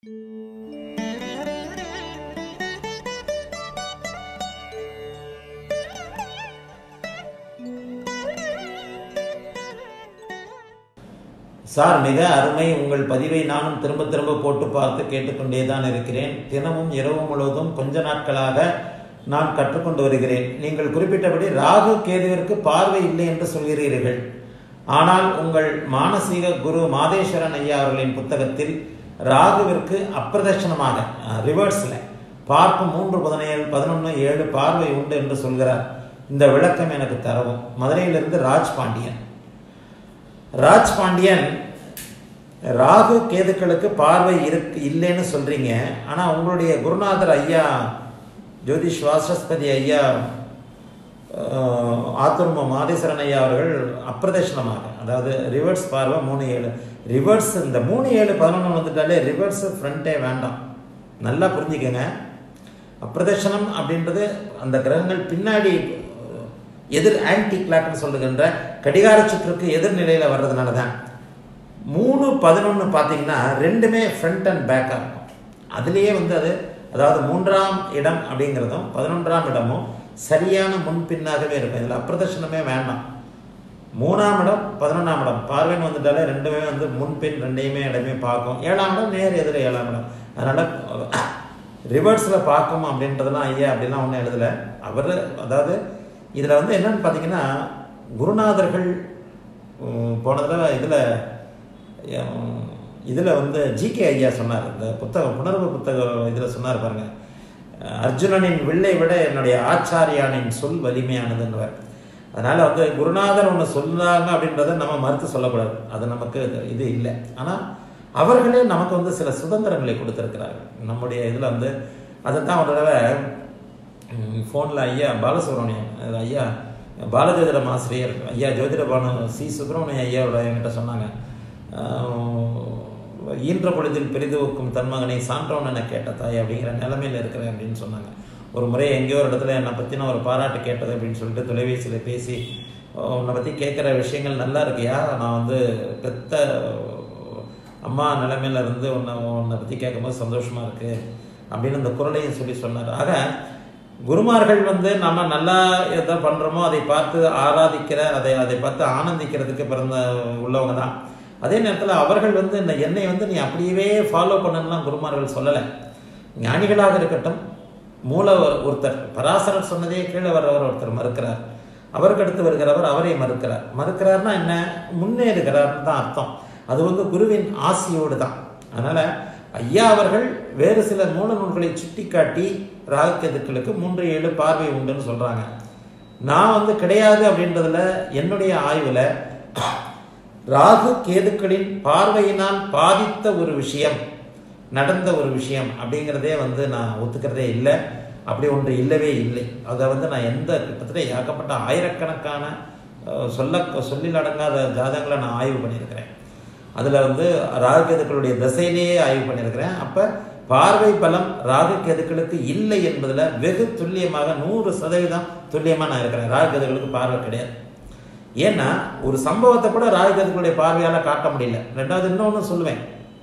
sir மிக அருமை உங்கள் பதிவை நானும் திரும்ப திரும்ப போட்டு பார்த்து கேட்டுக்கொண்டே தான் இருக்கிறேன் தினமும் இரவு முழுவதும் கொஞ்ச நாட்களாக நான் கற்றுக்கொண்டு வருகிறேன் நீங்கள் குறிப்பிட்டபடி ராகு கேதுவிற்கு பார்வை இல்லை என்று சொல்கிறீர்கள் ஆனால் உங்கள் மானசீக குரு மாதேஸ்வரன் ஐயா அவர்களின் புத்தகத்தில் ராகுவிற்கு அப்பிரதட்சணமாக ரிவர்ஸில் பார்ப்பு மூன்று பதினேழு பதினொன்று ஏழு பார்வை உண்டு என்று சொல்கிறார் இந்த விளக்கம் எனக்கு தரவும் மதுரையிலிருந்து ராஜ் பாண்டியன் ராஜ் பாண்டியன் ராகு கேதுக்களுக்கு பார்வை இருக்கு இல்லைன்னு சொல்றீங்க ஆனால் உங்களுடைய குருநாதர் ஐயா ஜோதிஷ் வாசஸ்பதி ஐயா அஹ், ஆத்துர்ம மாதேஸ்வரன் ஐயா அவர்கள் அப்பிரதட்சணமாக அதாவது ரிவர்ஸ் பார்வை மூணு ஏழு ரிவர்ஸ் இந்த மூணு ஏழு பதினொன்று வந்துட்டாலே ரிவர்ஸ் ஃப்ரண்ட்டே வேண்டாம் நல்லா புரிஞ்சுக்கங்க அப்பிரதட்சணம் அப்படின்றது அந்த கிரகங்கள் பின்னாடி அஹ், எதிர் ஆன்டி கிளாக்னு சொல்லுகின்ற கடிகார சுற்றுக்கு எதிர்நிலையில் வர்றதுனால தான் மூணு பதினொன்று பார்த்தீங்கன்னா ரெண்டுமே ஃப்ரண்ட் அண்ட் பேக்காக இருக்கும் அதுலேயே வந்து அது அதாவது மூன்றாம் இடம் அப்படிங்கிறதும் பதினொன்றாம் இடமும் சரியான முன்பின்னாகவே இருக்கும் இதில் அப்பிரதர்ஷனமே வேண்டாம் மூணாம் இடம் பதினொன்றாம் இடம் பார்வைன்னு வந்துட்டாலே ரெண்டுமே வந்து முன்பின் ரெண்டையுமே இடமே பார்க்கும் ஏழாம் இடம் நேர் எதிர ஏழாம் இடம் அதனால் ரிவர்ஸில் பார்க்கும் அப்படின்றதெல்லாம் ஐயா அப்படிலாம் ஒன்றும் எழுதலை அவர் அதாவது இதில் வந்து என்னன்னு பார்த்தீங்கன்னா குருநாதர்கள் உம், போன தடவை இதில் இதில் வந்து ஜிகே ஐயா சொன்னார் இந்த புத்தகம் புணர்வு புத்தகம் இதில் சொன்னார் பாருங்க அர்ஜுனனின் வில்லை விட என்னுடைய ஆச்சாரியானின் சொல் வலிமையானதுன்னுவார் அதனால் வந்து குருநாதர் ஒன்று சொன்னாங்க அப்படின்றத நம்ம மறுத்து சொல்லக்கூடாது அது நமக்கு இது இல்லை ஆனால் அவர்களே நமக்கு வந்து சில சுதந்திரங்களை கொடுத்துருக்கிறார்கள் நம்முடைய இதில் வந்து அதை தான் ஒரு தடவை ஃபோனில் ஐயா பாலசுப்ரமணியம் அது ஐயா பாலஜோதிடம் ஆசிரியர் ஐயா ஜோதிட பானு சி சுப்பிரமணிய ஐயாவோட என்கிட்ட சொன்னாங்க ஆஹ், ஈன்ற பொழுதில் பெரிதுவுக்கும் தன்மகனை சான்றவன் என கேட்ட தாய் அப்படிங்கிற நிலைமையில் இருக்கிறேன் அப்படின்னு சொன்னாங்க ஒரு முறை எங்கேயோ ஒரு இடத்துல என்னை பற்றின ஒரு பாராட்டு கேட்டது அப்படின்னு சொல்லிட்டு தொலைபேசியில் பேசி "ஓ, உன்னை பற்றி கேட்குற விஷயங்கள் நல்லா இருக்கியா நான் வந்து பெத்த அம்மா நிலைமையில இருந்து உன்னை உன்னை பற்றி கேட்கும்போது சந்தோஷமாக இருக்குது அப்படின்னு அந்த குரலையும் சொல்லி சொன்னார் ஆக குருமார்கள் வந்து நம்ம நல்லா எதை பண்ணுறோமோ அதை பார்த்து ஆராதிக்கிற அதை அதை பார்த்து ஆனந்திக்கிறதுக்கு பிறந்த உள்ளவங்க தான் அதே நேரத்தில் அவர்கள் வந்து இந்த என்னை வந்து நீ அப்படியே ஃபாலோ பண்ணணும்லாம் குருமார்கள் சொல்லலை ஞானிகளாக இருக்கட்டும் மூல ஒருத்தர் பராசரர் சொன்னதே கீழே வர்றவர் ஒருத்தர் மறுக்கிறார் அவருக்கு அடுத்து வருகிறவர் அவரை மறுக்கிறார் மறுக்கிறார்னா என்ன முன்னேறுகிறார்னு தான் அர்த்தம் அது வந்து குருவின் ஆசியோடு தான் அதனால ஐயா அவர்கள் வேறு சில மூல நூல்களை சுட்டிக்காட்டி ராகுக்கெதுக்களுக்கு மூன்று ஏழு பார்வை உண்டுன்னு சொல்றாங்க நான் வந்து கிடையாது அப்படின்றதுல என்னுடைய ஆய்வுல ராகு கேதுக்களின் பார்வையினால் பாதித்த ஒரு விஷயம் நடந்த ஒரு விஷயம் அப்படிங்கிறதே வந்து நான் ஒத்துக்கிறதே இல்லை அப்படி ஒன்று இல்லவே இல்லை அதை வந்து நான் எந்த கிட்டத்தட்ட ஏகப்பட்ட ஆயிரக்கணக்கான அஹ், சொல்ல சொல்லில் அடங்காத ஜாதகங்களை நான் ஆய்வு பண்ணியிருக்கிறேன் அதில் வந்து ராகு கேதுக்களுடைய திசையிலேயே ஆய்வு பண்ணியிருக்கிறேன் அப்போ பார்வை பலம் ராகு கேதுக்களுக்கு இல்லை என்பதில் வெகு துல்லியமாக நூறு சதவீதம் துல்லியமாக நான் இருக்கிறேன் ராகு கேதுக்களுக்கு பார்வை கிடையாது ஏன்னா ஒரு சம்பவத்தை கூட ராகு கேதுக்களுடைய பார்வையால் காட்ட முடியல ரெண்டாவது இன்னொன்று சொல்லுவேன்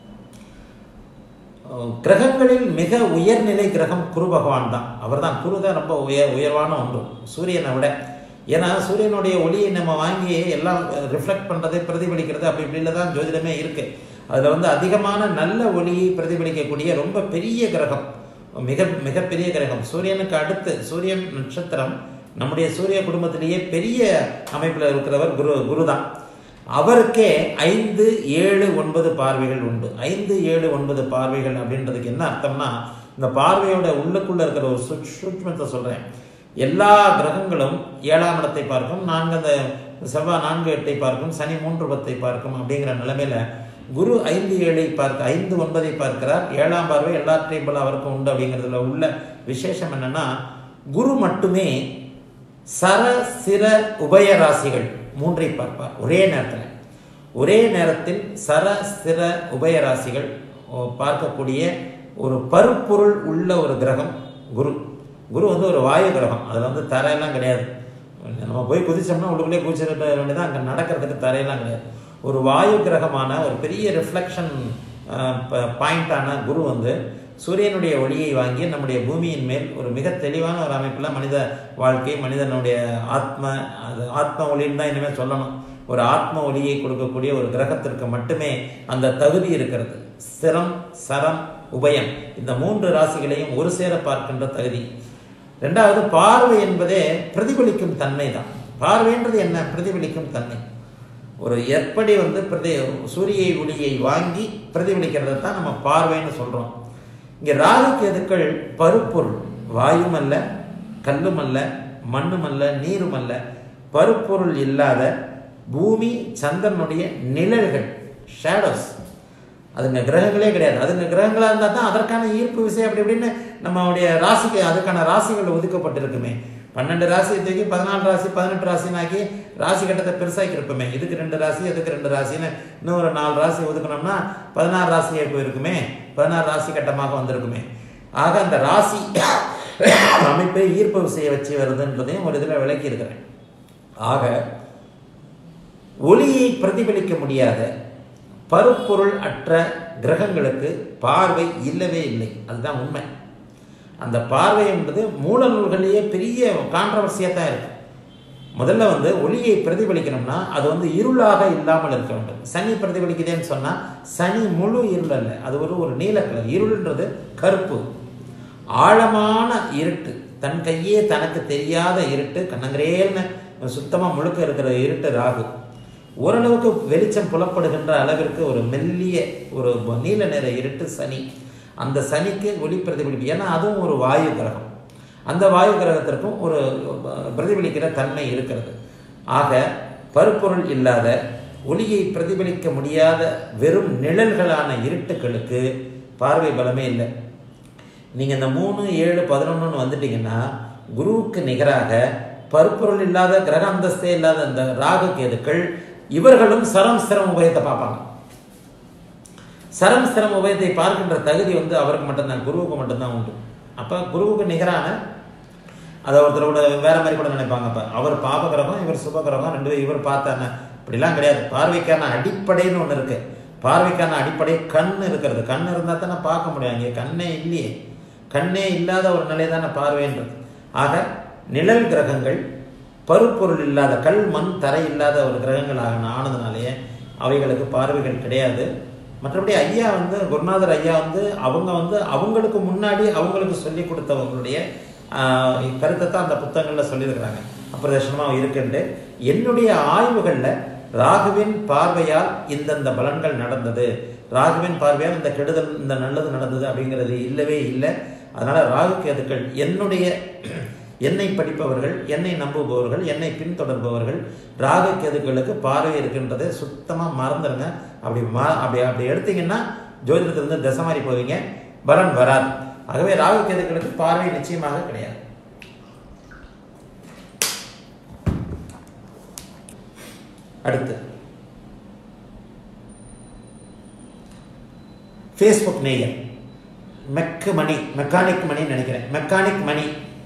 அஹ் கிரகங்களில் மிக உயர்நிலை கிரகம் குரு பகவான் தான் அவர் தான் குரு தான் ரொம்ப உயர் உயர்வான ஒன்று சூரியனை விட ஏன்னா சூரியனுடைய ஒளியை நம்ம வாங்கி எல்லாம் ரிஃப்ளெக்ட் பண்ணுறது பிரதிபலிக்கிறது அப்படி இப்படில தான் ஜோதிடமே இருக்கு அதில் வந்து அதிகமான நல்ல ஒளியை பிரதிபலிக்கக்கூடிய ரொம்ப பெரிய கிரகம் மிக மிகப்பெரிய கிரகம் சூரியனுக்கு அடுத்து சூரியன் நட்சத்திரம் நம்முடைய சூரிய குடும்பத்திலேயே பெரிய அமைப்பில் இருக்கிறவர் குரு குரு தான் அவருக்கே ஐந்து ஏழு ஒன்பது பார்வைகள் உண்டு ஐந்து ஏழு ஒன்பது பார்வைகள் அப்படின்றதுக்கு என்ன அர்த்தம்னா இந்த பார்வையோட உள்ளுக்குள்ள இருக்கிற ஒரு சுட் சூட்சமத்தை சொல்றேன் எல்லா கிரகங்களும் ஏழாம் இடத்தை பார்க்கும் நான்கு அந்த செவ்வாய் நான்கு எட்டை பார்க்கும் சனி மூன்று பத்தை பார்க்கும் அப்படிங்கிற நிலைமையில குரு ஐந்து ஏழை பார்க்க ஐந்து ஒன்பதை பார்க்கிறார் ஏழாம் பார்வை எல்லாற்றையும் போல அவருக்கு உண்டு அப்படிங்கிறதுல உள்ள விசேஷம் என்னன்னா குரு மட்டுமே சர சிர உபய ராசிகள் மூன்றை பார்ப்பார் ஒரே நேரத்தில் ஒரே நேரத்தில் சர சிர உபய ராசிகள் ஓ, பார்க்கக்கூடிய ஒரு பருப்பொருள் உள்ள ஒரு கிரகம் குரு குரு வந்து ஒரு வாயு கிரகம் அதில் வந்து தரையெல்லாம் கிடையாது நம்ம போய் குதிச்சோம்னா உள்ளுக்குள்ளே குதிச்சிருக்க வேண்டியதான் அங்கே நடக்கிறதுக்கு தரையெல்லாம் கிடையாது ஒரு வாயு கிரகமான ஒரு பெரிய ரிஃப்ளெக்ஷன் பாயிண்டான குரு வந்து சூரியனுடைய ஒளியை வாங்கி நம்முடைய பூமியின் மேல் ஒரு மிக தெளிவான ஒரு அமைப்பில் மனித வாழ்க்கை மனிதனுடைய ஆத்ம அது ஆத்ம ஒளின்னு தான் இனிமேல் சொல்லணும் ஒரு ஆத்ம ஒளியை கொடுக்கக்கூடிய ஒரு கிரகத்திற்கு மட்டுமே அந்த தகுதி இருக்கிறது சிரம் சரம் உபயம் இந்த மூன்று ராசிகளையும் ஒரு சேர பார்க்கின்ற தகுதி ரெண்டாவது பார்வை என்பதே பிரதிபலிக்கும் தன்மை தான் பார்வைன்றது என்ன பிரதிபலிக்கும் தன்மை ஒரு எப்படி வந்து பிரதி சூரிய ஒளியை வாங்கி பிரதிபலிக்கிறத தான் நம்ம பார்வைன்னு சொல்கிறோம் இங்கே ராகு கேதுக்கள் பருப்பொருள் வாயும் அல்ல கல்லும் அல்ல மண்ணும் அல்ல நீரும் அல்ல பருப்பொருள் இல்லாத பூமி சந்திரனுடைய நிழல்கள் ஷேடோஸ் அதுங்க கிரகங்களே கிடையாது அதுங்க கிரகங்களாக இருந்தால் தான் அதற்கான ஈர்ப்பு விசை அப்படி இப்படின்னு நம்மளுடைய ராசிக்கு அதுக்கான ராசிகள் ஒதுக்கப்பட்டிருக்குமே பன்னெண்டு ராசியை தூக்கி பதினாலு ராசி பதினெட்டு ராசினாக்கி ராசி கட்டத்தை பெருசாக்கி இருப்போமே இதுக்கு ரெண்டு ராசி அதுக்கு ரெண்டு ராசின்னு இன்னும் ஒரு நாலு ராசி ஒதுக்கணும்னா பதினாறு ராசியே போயிருக்குமே பதினாறு ராசி கட்டமாக வந்திருக்குமே ஆக அந்த ராசி அமைப்பை ஈர்ப்பு விசையை வச்சு வருதுன்றதையும் ஒரு இதில் விளக்கி இருக்கிறேன் ஆக ஒளியை பிரதிபலிக்க முடியாத பருப்பொருள் அற்ற கிரகங்களுக்கு பார்வை இல்லவே இல்லை அதுதான் உண்மை அந்த பார்வை என்பது மூல நூல்களிலேயே பெரிய கான்ட்ரவர்சியாக தான் இருக்கு முதல்ல வந்து ஒளியை பிரதிபலிக்கணும்னா அது வந்து இருளாக இல்லாமல் இருக்க வேண்டும் சனி பிரதிபலிக்குதேன்னு சொன்னால் சனி முழு இருள் அல்ல அது ஒரு ஒரு நீல கலர் இருள்ன்றது கருப்பு ஆழமான இருட்டு தன் கையே தனக்கு தெரியாத இருட்டு கண்ணங்கரேல்னு சுத்தமாக முழுக்க இருக்கிற இருட்டு ராகு ஓரளவுக்கு வெளிச்சம் புலப்படுகின்ற அளவிற்கு ஒரு மெல்லிய ஒரு நீல நிற இருட்டு சனி அந்த சனிக்கு ஒளி பிரதிபலிப்பு ஏன்னா அதுவும் ஒரு வாயு கிரகம் அந்த வாயு கிரகத்திற்கும் ஒரு பிரதிபலிக்கிற தன்மை இருக்கிறது ஆக பருப்பொருள் இல்லாத ஒளியை பிரதிபலிக்க முடியாத வெறும் நிழல்களான இருட்டுகளுக்கு பார்வை பலமே இல்லை நீங்கள் இந்த மூணு ஏழு பதினொன்றுன்னு வந்துட்டீங்கன்னா குருவுக்கு நிகராக பருப்பொருள் இல்லாத கிரக அந்தஸ்தே இல்லாத அந்த ராகு கேதுக்கள் இவர்களும் சரம் சிரம் உபயத்தை பார்ப்பாங்க சரம் சிரம் உபயத்தை பார்க்கின்ற தகுதி வந்து அவருக்கு மட்டும்தான் குருவுக்கு மட்டும்தான் உண்டு அப்போ குருவுக்கு நிகரான அதை ஒருத்தர் கூட வேற மாதிரி கூட நினைப்பாங்க அப்போ அவர் பாபகிரகம் இவர் சுபகிரகம் ரெண்டு பேரும் இவர் பார்த்தானே இப்படிலாம் கிடையாது பார்வைக்கான அடிப்படைன்னு ஒன்று இருக்கு பார்வைக்கான அடிப்படை கண் இருக்கிறது கண் இருந்தால் தானே பார்க்க முடியும் இங்கே கண்ணே இல்லையே கண்ணே இல்லாத ஒரு நிலை தானே பார்வைன்றது ஆக நிழல் கிரகங்கள் பருப்பொருள் இல்லாத கல் மண் தரை இல்லாத ஒரு கிரகங்கள் ஆனதுனாலேயே அவைகளுக்கு பார்வைகள் கிடையாது மற்றபடி ஐயா வந்து குருநாதர் ஐயா வந்து அவங்க வந்து அவங்களுக்கு முன்னாடி அவங்களுக்கு சொல்லி கொடுத்தவங்களுடைய கருத்தை தான் அந்த புத்தகங்களில் சொல்லியிருக்கிறாங்க அப்பிரதர்ஷனமாக இருக்குன்ட்டு என்னுடைய ஆய்வுகளில் ராகுவின் பார்வையால் இந்தந்த பலன்கள் நடந்தது ராகுவின் பார்வையால் இந்த கெடுதல் இந்த நல்லது நடந்தது அப்படிங்கிறது இல்லவே இல்லை அதனால் ராகு கேதுக்கள் என்னுடைய என்னை படிப்பவர்கள் என்னை நம்புபவர்கள் என்னை பின்தொடர்பவர்கள் ராகு கேதுக்களுக்கு பார்வை இருக்கின்றதை சுத்தமாக மறந்துடுங்க அப்படி மா அப்படி அப்படி எடுத்தீங்கன்னா ஜோதிடத்திலிருந்து தசை மாறி போவீங்க பலன் வராது ஆகவே ராகு கேதுக்களுக்கு பார்வை நிச்சயமாக கிடையாது அடுத்து ஃபேஸ்புக் நேயர் மெக்கு மணி மெக்கானிக் மணி நினைக்கிறேன் மெக்கானிக் மணி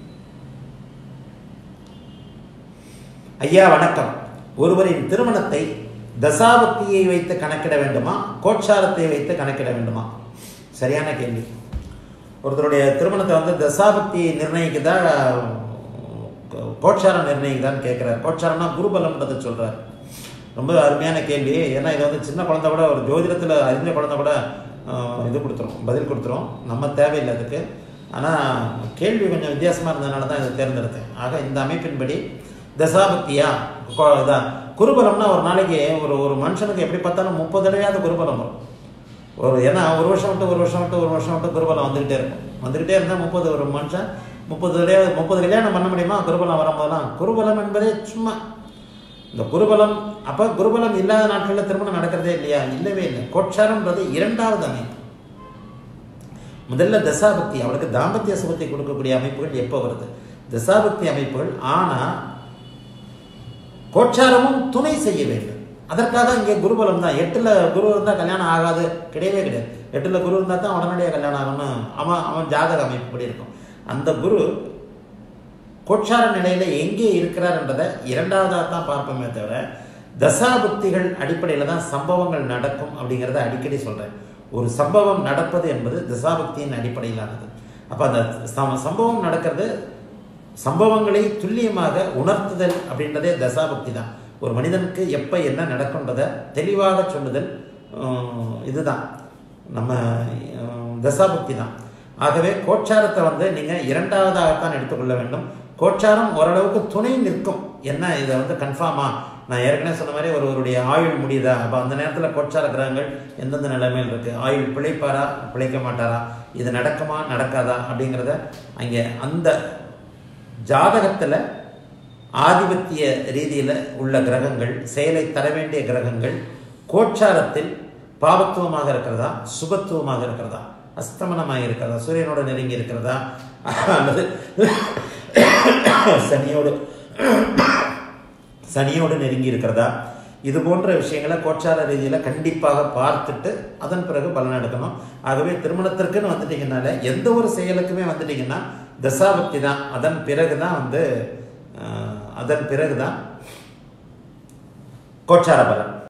ஐயா வணக்கம் ஒருவரின் திருமணத்தை தசாபக்தியை வைத்து கணக்கிட வேண்டுமா கோட்சாரத்தை வைத்து கணக்கிட வேண்டுமா சரியான கேள்வி ஒருத்தருடைய திருமணத்தை வந்து தசாபக்தியை நிர்ணயிக்குதா கோட்சாரம் நிர்ணயிக்குதான்னு கேட்குறாரு கோட்சாரம்னா குருபலம்ன்றதை சொல்கிறார் ரொம்ப அருமையான கேள்வி ஏன்னா இது வந்து சின்ன குழந்தை கூட ஒரு ஜோதிடத்தில் அறிஞ்ச குழந்தை கூட இது கொடுத்துரும் பதில் கொடுத்துரும் நம்ம தேவையில்லை அதுக்கு ஆனால் கேள்வி கொஞ்சம் வித்தியாசமாக இருந்ததுனால தான் இதை தேர்ந்தெடுத்தேன் ஆக இந்த அமைப்பின்படி தசாபக்தியா இதான் குருபலம்னா ஒரு நாளைக்கு ஒரு ஒரு மனுஷனுக்கு எப்படி பார்த்தாலும் முப்பது தடவையாவது குருபலம் வரும் ஒரு ஏன்னா ஒரு வருஷம் விட்டு ஒரு வருஷம் விட்டு ஒரு வருஷம் விட்டு குருபலம் வந்துக்கிட்டே இருக்கும் வந்துக்கிட்டே இருந்தால் முப்பது ஒரு மனுஷன் முப்பது தடவை முப்பது கல்யாணம் பண்ண முடியுமா குருபலம் வரும்போதெல்லாம் குருபலம் என்பதே சும்மா இந்த குருபலம் அப்போ குருபலம் இல்லாத நாட்களில் திருமணம் நடக்கிறதே இல்லையா இல்லவே இல்லை கோட்சாரம்ன்றது இரண்டாவது அமைப்பு முதல்ல தசாபக்தி அவளுக்கு தாம்பத்திய சுகத்தை கொடுக்கக்கூடிய அமைப்புகள் எப்போ வருது தசாபக்தி அமைப்புகள் ஆனால் கோட்சாரமும் துணை செய்ய வேண்டும் அதற்காக இங்கே குருபலம் தான் எட்டில் குரு இருந்தால் கல்யாணம் ஆகாது கிடையவே கிடையாது எட்டில் குரு இருந்தால் தான் உடனடியாக கல்யாணம் ஆகணும்னு அவன் அவன் ஜாதக அமைப்புப்படி இருக்கும் அந்த குரு கோட்சார நிலையில் எங்கே இருக்கிறார்ன்றதை இரண்டாவதாக தான் பார்ப்போமே தவிர தசாபுக்திகள் அடிப்படையில் தான் சம்பவங்கள் நடக்கும் அப்படிங்கிறத அடிக்கடி சொல்கிறேன் ஒரு சம்பவம் நடப்பது என்பது தசாபக்தியின் அடிப்படையிலானது அப்போ அந்த சம்- சம்பவம் நடக்கிறது சம்பவங்களை துல்லியமாக உணர்த்துதல் அப்படின்றதே தசாபக்தி தான் ஒரு மனிதனுக்கு எப்போ என்ன நடக்குன்றதை தெளிவாக சொல்லுதல் உம், இதுதான் நம்ம உம், தசாபக்தி தான் ஆகவே கோச்சாரத்தை வந்து நீங்கள் இரண்டாவதாகத்தான் எடுத்துக்கொள்ள வேண்டும் கோச்சாரம் ஓரளவுக்கு துணை நிற்கும் என்ன இதை வந்து கன்ஃபார்மா நான் ஏற்கனவே சொன்ன மாதிரி ஒருவருடைய ஆயுள் முடியுதா அப்போ அந்த நேரத்தில் கோச்சார கிரகங்கள் எந்தெந்த நிலைமையில் இருக்குது ஆயுள் பிழைப்பாரா பிழைக்க மாட்டாரா இது நடக்குமா நடக்காதா அப்படிங்கிறத அங்கே அந்த ஜாதகத்தில் ஆதிபத்திய ரீதியில் உள்ள கிரகங்கள் செயலை தர வேண்டிய கிரகங்கள் கோச்சாரத்தில் பாவத்துவமாக இருக்கிறதா சுபத்துவமாக இருக்கிறதா அஸ்தமனமாக இருக்கிறதா சூரியனோட நெருங்கி இருக்கிறதா அல்லது சனியோடு சனியோடு நெருங்கி இருக்கிறதா இது போன்ற விஷயங்களை கோச்சார ரீதியில் கண்டிப்பாக பார்த்துட்டு அதன் பிறகு பலன் எடுக்கணும் ஆகவே திருமணத்திற்குன்னு வந்துட்டீங்கனால எந்த ஒரு செயலுக்குமே வந்துட்டீங்கன்னா தசாபக்தி தான் அதன் பிறகு தான் வந்து அஹ், அதன் பிறகு தான் கோச்சார பலன்